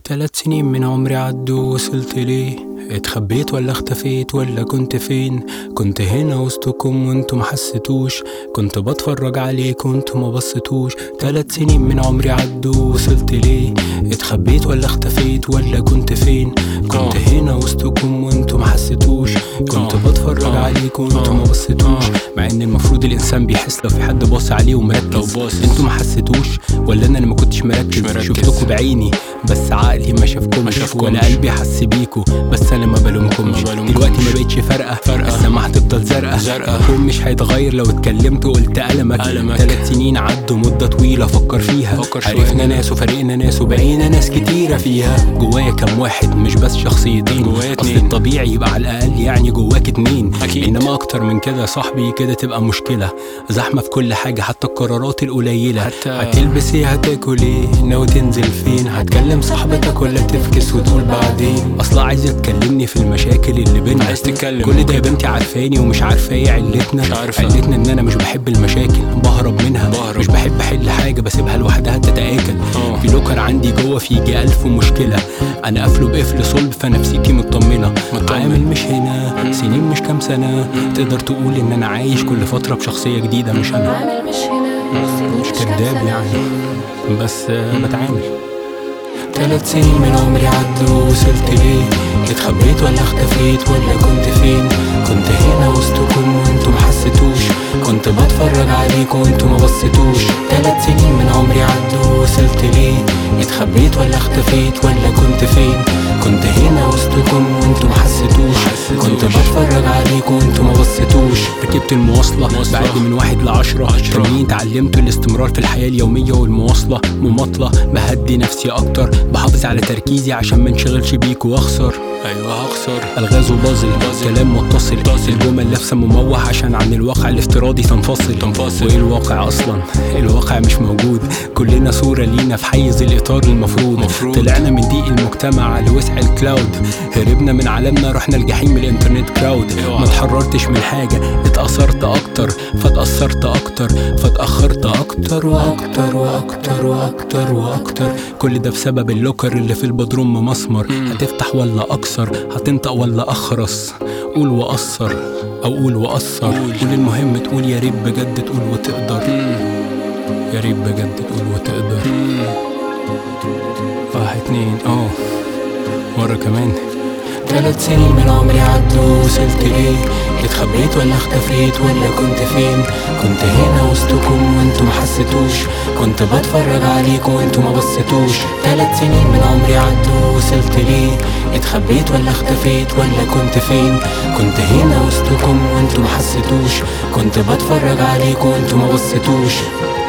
تلات سنين من عمري عدوا وصلت ليه اتخبيت ولا اختفيت ولا كنت فين كنت هنا وسطكم وانتم محستوش كنت بتفرج عليك وانتم ما بصيتوش تلات سنين من عمري عدوا وصلت ليه اتخبيت ولا اختفيت ولا كنت فين كنت هنا وسطكم وانتم محستوش كنت بتفرج عليك وانتم ما بصيتوش مع ان المفروض الانسان بيحس لو في حد باص عليه ومركز انتوا ما حسيتوش ولا انا اللي ما كنتش مركز, مركز. شفتكم بعيني بس عقلي ما شافكمش شافكمش. ولا قلبي حس بيكو بس انا ما بلومكمش ما بلومكمش. دلوقتي ما بقتش فارقه فارقة. السما هتفضل زرقاء زرقاء. الكون مش هيتغير لو اتكلمت وقلت ألمك ألمك. تلات سنين عدوا مدة طويلة فكر فيها فكر شوية. عرفنا ناس وفرقنا ناس وبقينا ناس كتيرة فيها جوايا كام واحد مش بس شخصيتين جوايا أصل اتنين. الطبيعي يبقى على الأقل يعني جواك اتنين أكيد. إنما أكتر من كده يا صاحبي كده تبقى مشكلة زحمة في كل حاجة حتى القرارات القليلة حتى- هتلبس ايه هتاكل ايه ناوي تنزل فين هتكلم صاحبتك ولا تفكس وتقول بعدين اصلا عايزة تكلمني في المشاكل اللي بينا عايز تتكلم. كل ده يا بنتي عارفاني ومش عارفة ايه علتنا مش عارفة. علتنا ان انا مش بحب المشاكل بهرب منها بهرب. مش بحب احل حاجة بسيبها لوحدها تتآكل اه. في لوكر عندي جوه في يجي ألف مشكلة انا قافله بقفل صلب فنفسيتي مطمنة مطمن. عامل مش هنا سنين مش كام سنة تقدر تقول ان انا عايش كل فترة بشخصية جديدة مش انا عامل مش هنا سنين مش كام كداب سنة. يعني بس آه، بتعامل تلات سنين من عمري عدوا وصلت ليه اتخبيت ولا اختفيت ولا كنت فين كنت هنا وسطكم وانتوا محستوش كنت بتفرج عليكم وانتوا ما بصيتوش تلات سنين من عمري عدوا وصلت ليه اتخبيت ولا اختفيت ولا كنت فين كنت هنا وسطكم وانتوا محستوش كنت بتفرج عليكم وانتوا ما بصيتوش ركبت المواصلة مواصلة. بعد من واحد لعشرة عشرة. تانيين اتعلمت الاستمرار في الحياة اليومية والمواصلة مماطلة بهدي نفسي أكتر بحافظ على تركيزي عشان ما انشغلش بيك وأخسر ايوه هخسر ألغاز وبازل بازل. كلام متصل متصل. الجمل لابسة مموح عشان عن الواقع الافتراضي تنفصل تنفصل. وإيه الواقع أصلا الواقع مش موجود كلنا صورة لينا في حيز الإطار المفروض مفروض. طلعنا من ضيق المجتمع لوسع الكلاود هربنا من عالمنا رحنا الجحيم الإنترنت كراود اوعى. ما اتحررتش من حاجة اتأثرت أكتر فاتأثرت أكتر فاتأخرت أكتر وأكتر وأكتر وأكتر وأكتر كل ده بسبب اللوكر اللي في البدروم مسمر هتفتح ولا أكسر هتنطق ولا أخرس قول وأثر أو قول وأثر قول المهم تقول يا ريت بجد تقول وتقدر يا ريت بجد تقول وتقدر واحد اتنين اه مرة كمان تلات سنين من عمري عدوا وصلت ليه اتخبيت ولا اختفيت ولا كنت فين كنت هنا وسطكم وانتوا محستوش كنت بتفرج عليكم وانتوا ما بصيتوش تلات سنين من عمري عدوا وصلت ليه اتخبيت ولا اختفيت ولا كنت فين كنت هنا وسطكم وانتوا محستوش كنت بتفرج عليكم وانتوا ما بصيتوش